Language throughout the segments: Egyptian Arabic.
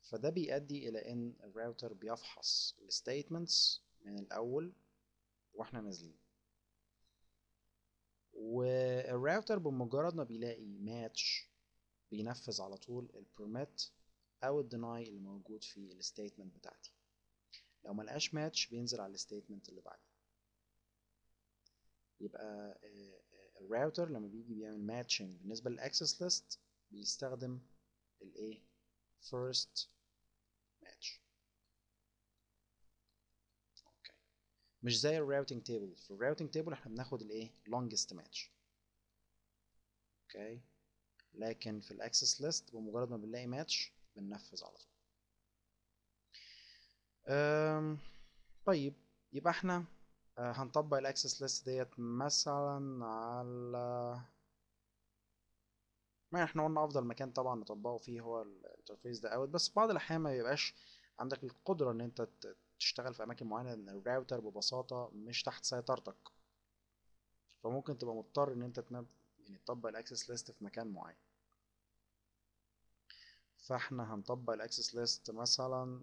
فده بيؤدي الى ان الراوتر بيفحص الستيتمنتس من الاول واحنا نازلين والراوتر بمجرد ما بيلاقي ماتش بينفذ على طول البرميت او الديناي اللي موجود في الستيتمنت بتاعتي لو ما لقاش ماتش بينزل على الستيتمنت اللي بعديه يبقى الراوتر لما بيجي بيعمل ماتشنج بالنسبه للاكسس ليست بيستخدم الايه first match اوكي مش زي الراوتنج تيبل في الراوتنج تيبل احنا بناخد الايه longest match اوكي لكن في الاكسس ليست بمجرد ما بنلاقي ماتش بننفذ على طول أم طيب يبقى احنا أه هنطبق الاكسس ليست ديت مثلا على ما احنا قلنا افضل مكان طبعا نطبقه فيه هو الانترفيس ده اوت بس بعض الاحيان ما بيبقاش عندك القدره ان انت تشتغل في اماكن معينه لان الراوتر ببساطه مش تحت سيطرتك فممكن تبقى مضطر ان انت تنب... يعني تطبق الاكسس ليست في مكان معين فاحنا هنطبق الاكسس ليست مثلا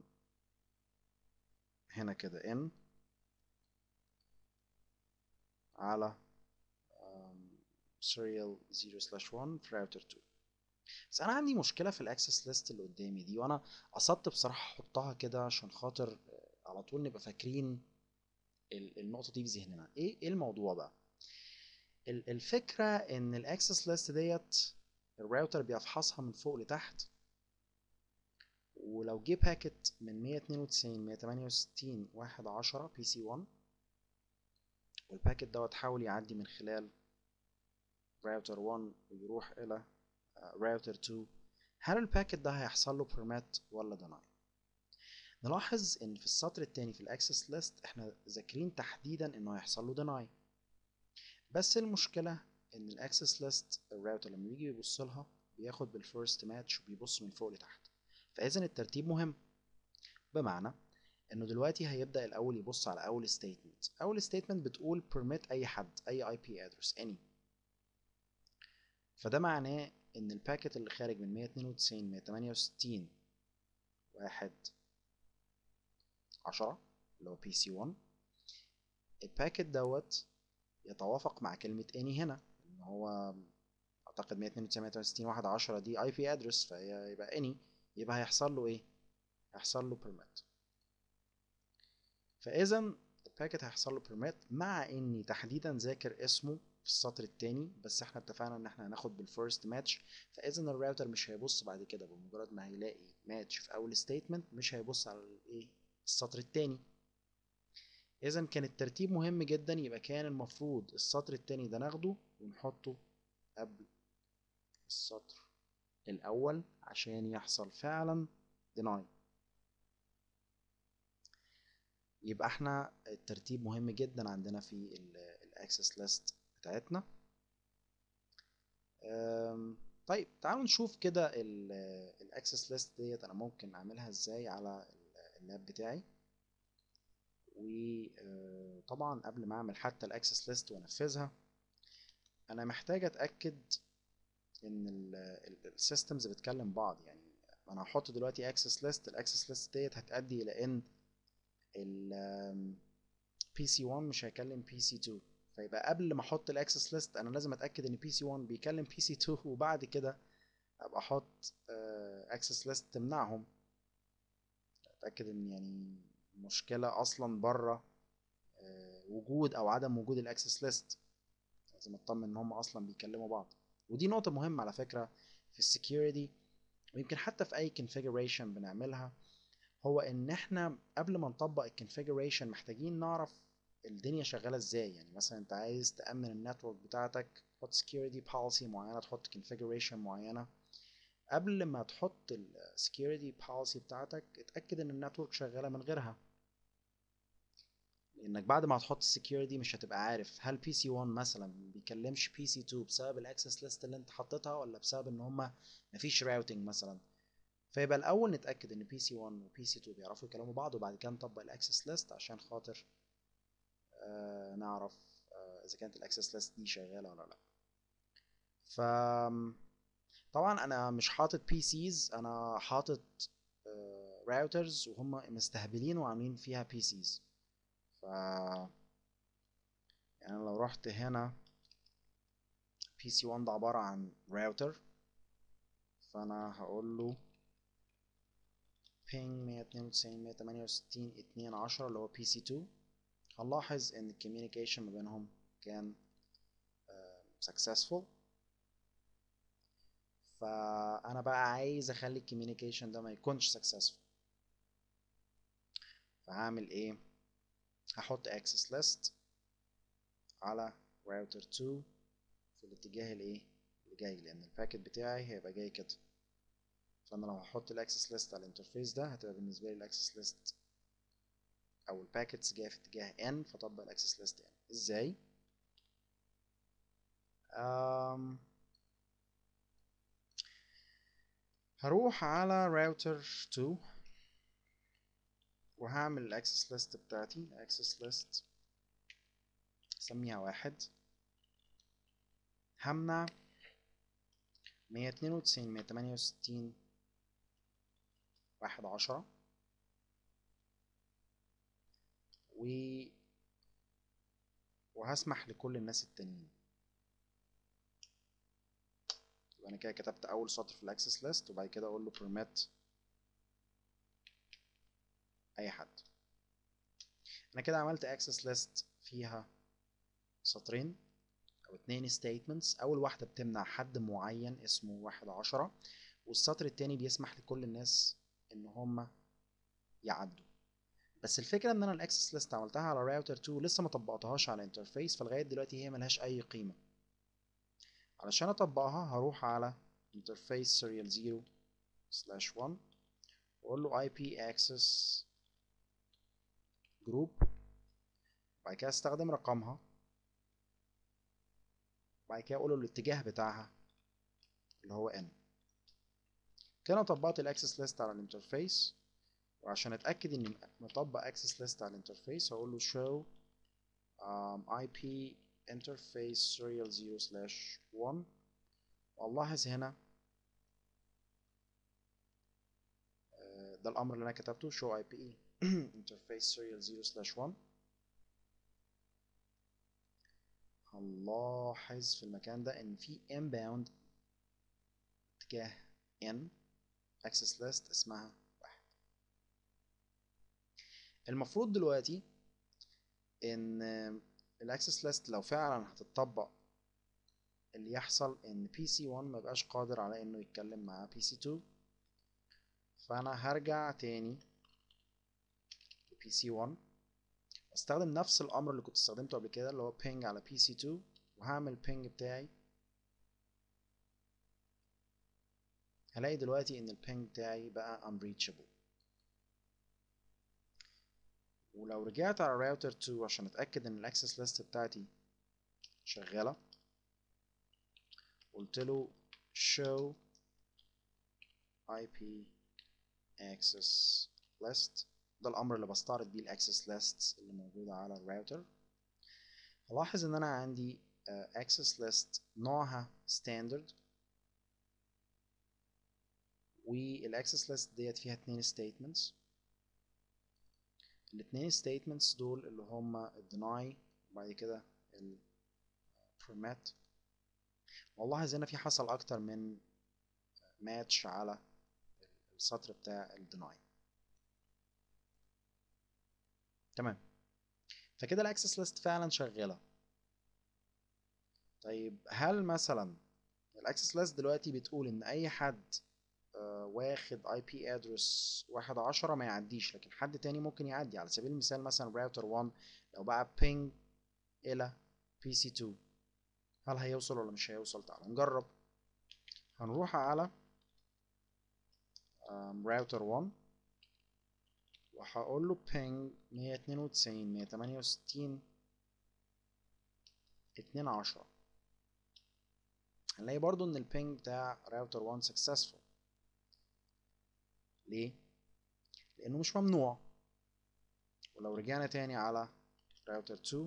هنا كده ان على serial 0 slash 1 في راوتر 2 بس انا عندي مشكله في الاكسس ليست اللي قدامي دي وانا قصدت بصراحه احطها كده عشان خاطر على طول نبقى فاكرين النقطه دي في ذهننا ايه ايه الموضوع بقى الفكره ان الاكسس ليست ديت الراوتر بيفحصها من فوق لتحت ولو جه باكت من 192 168 واحد عشرة بي سي 1 والباكت دوت حاول يعدي من خلال راوتر 1 ويروح الى راوتر 2 هل الباكت ده هيحصل له permit ولا deny نلاحظ ان في السطر الثاني في الاكسس ليست احنا ذاكرين تحديدا انه هيحصل له deny بس المشكله ان الاكسس ليست الراوتر لما بيجي يبص لها بياخد بالفيرست ماتش وبيبص من فوق لتحت فاذا الترتيب مهم بمعنى انه دلوقتي هيبدا الاول يبص على اول ستيتمنت اول ستيتمنت بتقول permit اي حد اي اي بي ادرس any فده معناه ان الباكت اللي خارج من 192 168 واحد عشرة اللي هو بي سي 1 الباكت دوت يتوافق مع كلمة اني هنا ان هو اعتقد 192 168 واحد عشرة دي اي بي ادرس فهي يبقى اني يبقى هيحصل له ايه هيحصل له permit فاذا الباكت هيحصل له permit مع اني تحديدا ذاكر اسمه في السطر التاني بس احنا اتفقنا ان احنا هناخد بالفيرست ماتش فاذا الراوتر مش هيبص بعد كده بمجرد ما هيلاقي ماتش في اول ستيتمنت مش هيبص على الايه السطر التاني اذا كان الترتيب مهم جدا يبقى كان المفروض السطر التاني ده ناخده ونحطه قبل السطر الاول عشان يحصل فعلا deny يبقى احنا الترتيب مهم جدا عندنا في الاكسس ليست بتاعتنا طيب تعالوا نشوف كده الاكسس ليست ديت انا ممكن اعملها ازاي على اللاب بتاعي وطبعا قبل ما اعمل حتى الاكسس ليست وانفذها انا محتاج اتاكد ان السيستمز بتكلم بعض يعني انا هحط دلوقتي اكسس ليست الاكسس ليست ديت هتؤدي الى ان ال بي سي 1 مش هيكلم بي سي 2 فيبقى قبل ما احط الاكسس ليست انا لازم اتاكد ان بي سي 1 بيكلم بي سي 2 وبعد كده ابقى احط اكسس ليست تمنعهم اتاكد ان يعني مشكله اصلا بره وجود او عدم وجود الاكسس ليست لازم اطمن ان هم اصلا بيكلموا بعض ودي نقطه مهمه على فكره في السكيورتي ويمكن حتى في اي كونفيجريشن بنعملها هو ان احنا قبل ما نطبق الكونفيجريشن محتاجين نعرف الدنيا شغاله ازاي يعني مثلا انت عايز تامن النتورك بتاعتك تحط security policy معينه تحط configuration معينه قبل ما تحط ال security policy بتاعتك اتاكد ان النتورك شغاله من غيرها لانك بعد ما هتحط السكيورتي مش هتبقى عارف هل بي سي 1 مثلا بيكلمش بي سي 2 بسبب الاكسس ليست اللي انت حطيتها ولا بسبب ان هما مفيش راوتنج مثلا فيبقى الاول نتاكد ان بي سي 1 وبي سي 2 بيعرفوا يكلموا بعض وبعد كده نطبق الاكسس ليست عشان خاطر آه نعرف آه اذا كانت الاكسس ليست دي شغاله ولا لا ف طبعا انا مش حاطط بي سيز انا حاطط راوترز وهم مستهبلين وعاملين فيها بي سيز ف يعني لو رحت هنا بي سي 1 ده عبارة عن راوتر فأنا هقول له ping 192 168 2 10 اللي هو بي سي 2 هنلاحظ ان الكوميونيكيشن ما بينهم كان uh, successful فانا بقى عايز اخلي الكوميونيكيشن ده ما يكونش successful فهعمل ايه هحط access list على router 2 في الاتجاه الايه اللي جاي لان الباكت بتاعي هيبقى جاي كده فانا لو هحط الاكسس ليست على الانترفيس ده هتبقى بالنسبه لي الاكسس ليست او الباكتس جايه في اتجاه n فطبق الاكسس ليست n ازاي أم هروح على راوتر 2 وهعمل الاكسس ليست بتاعتي الاكسس ليست اسميها واحد همنع مية اتنين وتسعين مية تمانية وستين واحد عشرة و وهسمح لكل الناس التانيين يبقى انا كده كتبت اول سطر في الاكسس ليست وبعد كده اقول له permit اي حد انا كده عملت اكسس ليست فيها سطرين او اتنين statements اول واحدة بتمنع حد معين اسمه واحد عشرة والسطر التاني بيسمح لكل الناس ان هم يعدوا بس الفكرة ان انا الاكسس ليست عملتها على راوتر 2 لسه ما طبقتهاش على انترفيس فلغاية دلوقتي هي ملهاش اي قيمة علشان اطبقها هروح على interface serial 0 slash 1 واقول له IP access group بعد كده استخدم رقمها بعد كده اقول له الاتجاه بتاعها اللي هو n كده طبقت الاكسس ليست على الانترفيس وعشان اتاكد اني مطبق اكسس ليست على الانترفيس هقول له show um, IP interface serial 0 slash 1 والاحظ هنا ده الامر اللي انا كتبته show IP interface serial 0 slash 1 هنلاحظ في المكان ده ان في inbound اتجاه n access list اسمها واحد المفروض دلوقتي ان الاكسس ليست لو فعلا هتطبق اللي يحصل ان بي سي 1 ما يبقاش قادر على انه يتكلم مع بي سي 2 فانا هرجع تاني لبي سي 1 استخدم نفس الامر اللي كنت استخدمته قبل كده اللي هو ping على بي سي 2 وهعمل ping بتاعي هلاقي دلوقتي ان البينج بتاعي بقى unreachable ولو رجعت على راوتر 2 عشان اتاكد ان الاكسس ليست بتاعتي شغاله قلت له show IP access list ده الامر اللي بستعرض بيه الاكسس lists اللي موجوده على الراوتر هلاحظ ان انا عندي uh, access list نوعها standard والاكسس ليست ديت فيها اتنين statements الاتنين statements دول اللي هما deny وبعد كده ال permit والله هنا في حصل اكتر من ماتش على السطر بتاع ال deny تمام فكده الاكسس ليست فعلا شغاله طيب هل مثلا الاكسس ليست دلوقتي بتقول ان اي حد واخد اي بي ادرس واحد عشرة ما يعديش لكن حد تاني ممكن يعدي على سبيل المثال مثلا راوتر 1 لو بقى بينج الى بي سي 2 هل هيوصل ولا مش هيوصل تعالوا نجرب هنروح على راوتر 1 وهقول له بينج 192 168 2 10 هنلاقي برضو ان البينج بتاع راوتر 1 successful ليه؟ لأنه مش ممنوع ولو رجعنا تاني على راوتر 2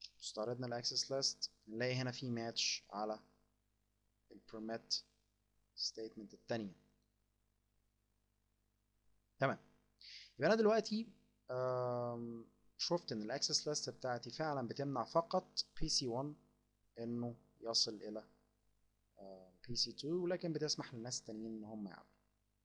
استعرضنا الاكسس ليست نلاقي هنا في ماتش على البرميت الستيتمنت التانية تمام يبقى انا دلوقتي آم، شفت ان الاكسس ليست بتاعتي فعلا بتمنع فقط بي سي 1 انه يصل الى بي سي 2 ولكن بتسمح للناس التانيين ان هم يعدوا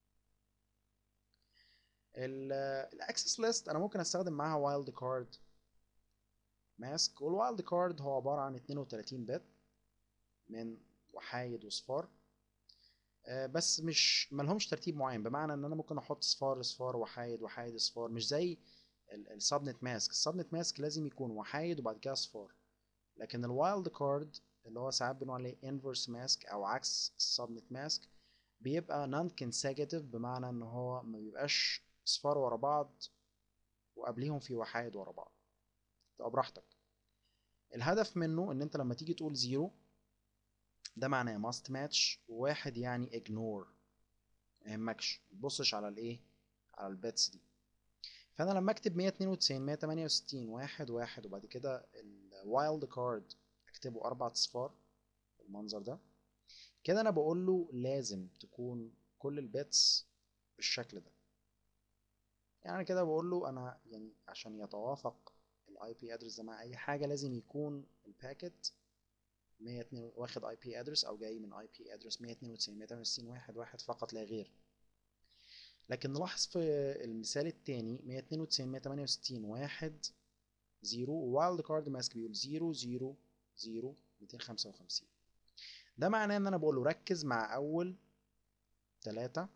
الاكسس ليست انا ممكن استخدم معاها وايلد كارد ماسك والوايلد كارد هو عبارة عن 32 بت من وحايد وصفار آه، بس مش ملهمش ترتيب معين بمعنى ان انا ممكن احط صفار صفار وحايد وحايد صفار مش زي السبنت ماسك السبنت ماسك لازم يكون وحايد وبعد كده صفار لكن الوايلد كارد اللي هو ساعات بنقول عليه انفرس ماسك او عكس السبنت ماسك بيبقى نون consecutive بمعنى ان هو ما بيبقاش صفار ورا بعض وقبليهم في وحايد ورا بعض تبقى براحتك الهدف منه ان انت لما تيجي تقول زيرو ده معناه must match وواحد يعني ignore ما يهمكش متبصش على الايه على البيتس دي فانا لما اكتب 192 168 واحد واحد وبعد كده الوايلد كارد اكتبه اربع اصفار بالمنظر ده كده انا بقول له لازم تكون كل البيتس بالشكل ده يعني كده بقول له انا يعني عشان يتوافق الاي بي ادرس ده مع اي حاجه لازم يكون الباكت 102 واخد اي بي ادرس او جاي من اي بي ادرس 192 168 واحد واحد فقط لا غير لكن نلاحظ في المثال التاني 192 168 واحد زيرو وايلد كارد ماسك بيقول زيرو زيرو زيرو 255 ده معناه ان انا بقول له ركز مع اول ثلاثة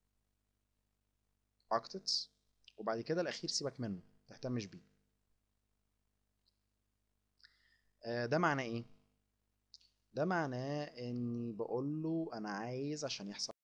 octets وبعد كده الاخير سيبك منه متهتمش بيه آه، ده معناه ايه ده معناه اني بقول له انا عايز عشان يحصل